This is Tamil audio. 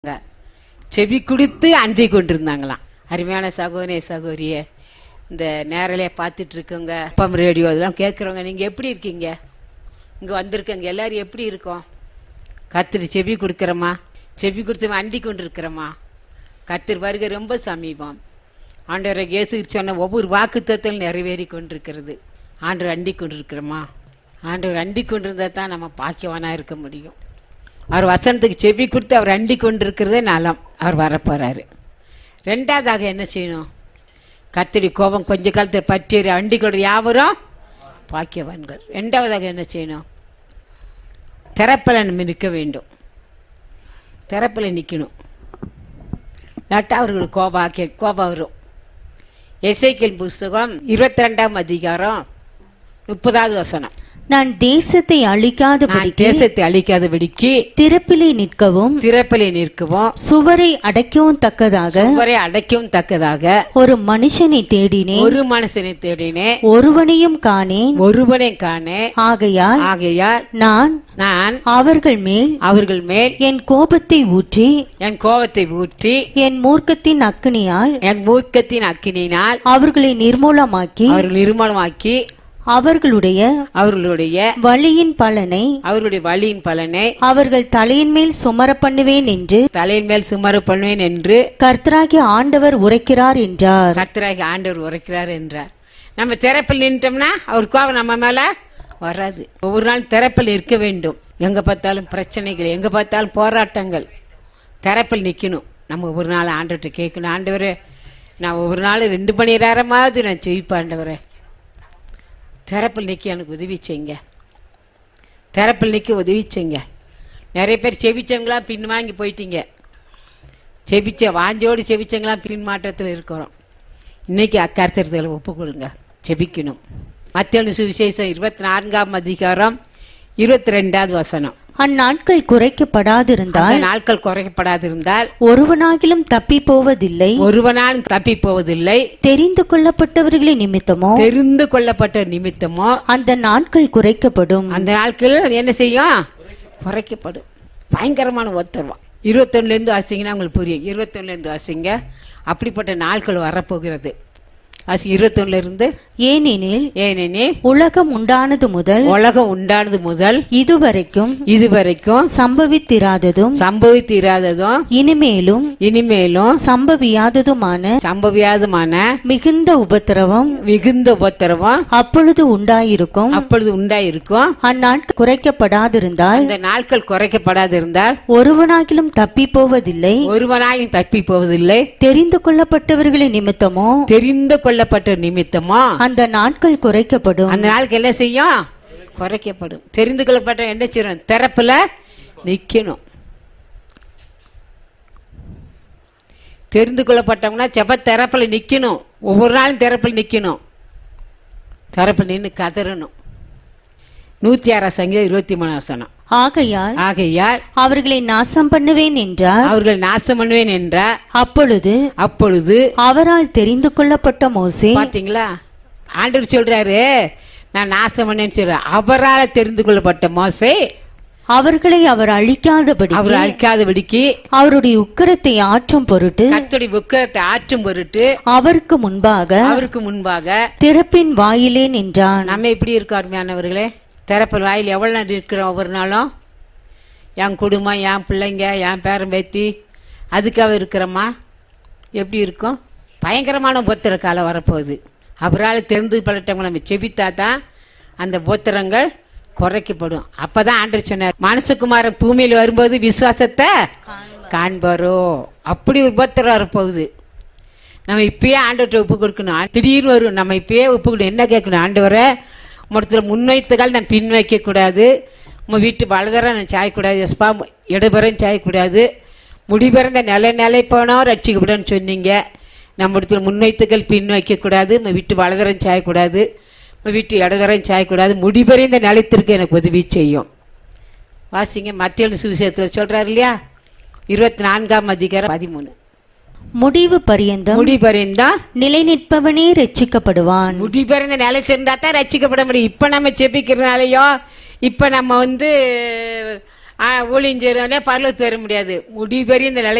செவி கொடுத்து அன்றி கொண்டிருந்தாங்களாம் அருமையான சகோதரிய சகோதரிய இந்த நேரலையே பார்த்துட்டு இருக்கவங்க அப்பம் ரேடியோ இதெல்லாம் கேட்குறவங்க நீங்கள் எப்படி இருக்கீங்க இங்கே வந்திருக்கங்க எல்லாரும் எப்படி இருக்கோம் கத்திரி செவி கொடுக்குறோமா செவி கொடுத்து அண்டி கொண்டு இருக்கிறோமா கத்திரி வருகை ரொம்ப சமீபம் ஆண்டவரை இயேசு சொன்ன ஒவ்வொரு வாக்குத்தத்தில் நிறைவேறி கொண்டிருக்கிறது ஆண்டவர் அண்டி கொண்டிருக்கிறோமா ஆண்டவர் அண்டி கொண்டிருந்தா தான் நம்ம பாக்கியவானா இருக்க முடியும் அவர் வசனத்துக்கு செவி கொடுத்து அவர் அண்டி கொண்டிருக்கிறதே நலம் அவர் வரப்போறாரு ரெண்டாவதாக என்ன செய்யணும் கத்திரி கோபம் கொஞ்ச காலத்தில் பற்றி அண்டி கொண்டு யாவரும் பாக்கியவான்கள் ரெண்டாவதாக என்ன செய்யணும் திறப்பில் நம்ம நிற்க வேண்டும் திறப்பில் நிற்கணும் இல்லாட்டா அவர்களுக்கு கோபம் ஆக்கிய கோபம் வரும் எசைக்கல் புஸ்தகம் இருபத்தி ரெண்டாம் அதிகாரம் முப்பதாவது வசனம் நான் தேசத்தை நான் அழிக்காதபடிக்கு தேசத்தை அழிக்காதபடிக்கு திறப்பிலே நிற்கவும் திறப்பிலே நிற்கவும் சுவரை அடைக்கவும் தக்கதாக சுவரை அடைக்கவும் தக்கதாக ஒரு மனுஷனை தேடினேன் ஒரு மனுஷனை தேடினேன் ஒருவனையும் காணேன் ஒருவனை காண ஆகையால் ஆகையால் நான் நான் அவர்கள் மேல் அவர்கள் மேல் என் கோபத்தை ஊற்றி என் கோபத்தை ஊற்றி என் மூர்க்கத்தின் அக்கினியால் என் மூர்க்கத்தின் அக்கினியினால் அவர்களை நிர்மூலமாக்கி அவர்கள் நிர்மலமாக்கி அவர்களுடைய அவர்களுடைய வழியின் பலனை அவர்களுடைய வழியின் பலனை அவர்கள் தலையின் மேல் சுமர பண்ணுவேன் என்று தலையின் மேல் சுமர பண்ணுவேன் என்று கர்த்தராகிய ஆண்டவர் உரைக்கிறார் என்றார் கர்த்தராகி ஆண்டவர் உரைக்கிறார் என்றார் நம்ம திறப்பில் நின்றோம்னா அவர் கோபம் நம்ம மேல வராது ஒவ்வொரு நாள் திறப்பில் இருக்க வேண்டும் எங்க பார்த்தாலும் பிரச்சனைகள் எங்க பார்த்தாலும் போராட்டங்கள் திறப்பில் நிக்கணும் நம்ம ஒவ்வொரு நாள் ஆண்டவர்கிட்ட கேட்கணும் ஆண்டவரே நான் ஒவ்வொரு நாள் ரெண்டு மணி நேரமாவது நான் ஜெயிப்பேன் ஆண்டவரே திறப்பில் நிக்க எனக்கு உதவி செய்யுங்க திறப்பில் நிக்க உதவி செய்யுங்க நிறைய பேர் செவிச்சவங்களா பின் வாங்கி போயிட்டீங்க செபிச்ச வாஞ்சோடு செபிச்சவங்களா பின் மாற்றத்தில் இருக்கிறோம் இன்னைக்கு அக்கருத்தர்களை ஒப்பு கொடுங்க செபிக்கணும் மத்திய சுவிசேஷம் இருபத்தி நான்காம் அதிகாரம் இருபத்தி ரெண்டாவது வசனம் அந்நாட்கள் அந்த குறைக்கப்படாதிருந்தால் நாட்கள் குறைக்கப்படாதிருந்தால் ஒருவனாகிலும் தப்பி போவதில்லை ஒருவனாலும் தப்பி போவதில்லை தெரிந்து கொள்ளப்பட்டவர்களின் நிமித்தமோ தெரிந்து கொள்ளப்பட்ட நிமித்தமோ அந்த நாட்கள் குறைக்கப்படும் அந்த நாட்கள் என்ன செய்யும் குறைக்கப்படும் பயங்கரமான ஒத்தருவான் இருபத்தொன்னுல இருந்து வாசிங்கன்னா உங்களுக்கு புரியும் இருபத்தொன்னுல இருந்து வாசிங்க அப்படிப்பட்ட நாட்கள் வரப்போகிறது வாசி இருபத்தொன்னுல இருந்து ஏனெனில் ஏனெனில் உலகம் உண்டானது முதல் உலகம் உண்டானது முதல் இதுவரைக்கும் இதுவரைக்கும் சம்பவித்திராததும் சம்பவித்திராததும் இனிமேலும் இனிமேலும் சம்பவியாததுமான சம்பவியாதமான மிகுந்த உபத்திரவம் மிகுந்த உபத்திரவம் அப்பொழுது உண்டாயிருக்கும் அப்பொழுது உண்டாயிருக்கும் அந்நாட்கள் குறைக்கப்படாதிருந்தால் அந்த நாட்கள் குறைக்கப்படாதிருந்தால் ஒருவனாகிலும் தப்பி போவதில்லை ஒருவனாயும் தப்பி போவதில்லை தெரிந்து கொள்ளப்பட்டவர்களின் நிமித்தமோ தெரிந்து கொள்ளப்பட்ட நிமித்தமோ அந்த நாட்கள் குறைக்கப்படும் அந்த நாளுக்கு என்ன செய்யும் குறைக்கப்படும் தெரிந்து கொள்ளப்பட்ட என்ன செய்யும் திறப்புல நிக்கணும் தெரிந்து கொள்ளப்பட்டவங்கன்னா செப்ப திறப்புல நிக்கணும் ஒவ்வொரு நாளும் திறப்பில் நிக்கணும் திறப்பில் நின்று கதறணும் நூத்தி ஆறாம் சங்கீதம் இருபத்தி மூணு வசனம் ஆகையால் ஆகையால் அவர்களை நாசம் பண்ணுவேன் என்றார் அவர்கள் நாசம் பண்ணுவேன் என்றார் அப்பொழுது அப்பொழுது அவரால் தெரிந்து கொள்ளப்பட்ட மோசே பாத்தீங்களா ஆண்டவர் சொல்றாரு நான் நாசம் பண்ணேன்னு சொல்றேன் அவரால் தெரிந்து கொள்ளப்பட்ட மோசே அவர்களை அவர் அழிக்காதபடி அவர் அழிக்காதபடிக்கு அவருடைய உக்கிரத்தை ஆற்றும் பொருட்டு கர்த்தருடைய புக்கத்தை ஆற்றும் பொருட்டு அவருக்கு முன்பாக அவருக்கு முன்பாக திறப்பின் வாயிலே நின்றான் நம்ம எப்படி இருக்கோம் அருமையானவர்களே திறப்பல் வாயில் எவ்வளவு நேரம் இருக்கிறோம் ஒவ்வொரு நாளும் என் குடும்பம் என் பிள்ளைங்க என் பேரன் பேத்தி அதுக்காக இருக்கிறோமா எப்படி இருக்கும் பயங்கரமான புத்திர காலம் வரப்போகுது அவரால் தெரிந்து பழட்டவங்க நம்ம செபித்தா தான் அந்த புத்திரங்கள் குறைக்கப்படும் அப்பதான் ஆண்டவர் சொன்னார் மனசுக்குமாரன் பூமியில் வரும்போது விசுவாசத்தை காண்பாரோ அப்படி ஒரு புத்திரம் வரப்போகுது நம்ம இப்பயே ஆண்டவர்கிட்ட ஒப்பு கொடுக்கணும் திடீர்னு வரும் நம்ம இப்பயே ஒப்பு கொடுக்கணும் என்ன கேட்கணும் ஆண்டவரை மொத்தத்தில் முன்வைத்துகள் நான் பின் வைக்கக்கூடாது உங்க வீட்டு வலதரம் நான் சாயக்கூடாது எஸ்பா இடபெறம் சாயக்கூடாது முடிபிறந்த நிலை நிலை போனோம் ரட்சிக்கப்படன்னு சொன்னீங்க நம்ம இடத்துல முன்வைத்துக்கள் பின் வைக்கக்கூடாது நம்ம வீட்டு வலதரம் சாயக்கூடாது நம்ம வீட்டு இடதரம் சாயக்கூடாது முடிபெறிந்த நிலைத்திற்கு எனக்கு உதவி செய்யும் வாசிங்க மத்திய சுவிசேஷத்தில் சொல்றாரு இல்லையா இருபத்தி நான்காம் அதிகாரம் பதிமூணு முடிவு பரியந்தம் முடிபெறிந்தான் நிலை நிற்பவனே ரட்சிக்கப்படுவான் முடிபிறந்த நிலைச்சிருந்தா தான் ரட்சிக்கப்பட முடியும் இப்ப நம்ம செபிக்கிறதுனாலயோ இப்ப நம்ம வந்து ஊழியம் செய்யறவனே பரலத்து வர முடியாது முடி பெரிய இந்த நிலை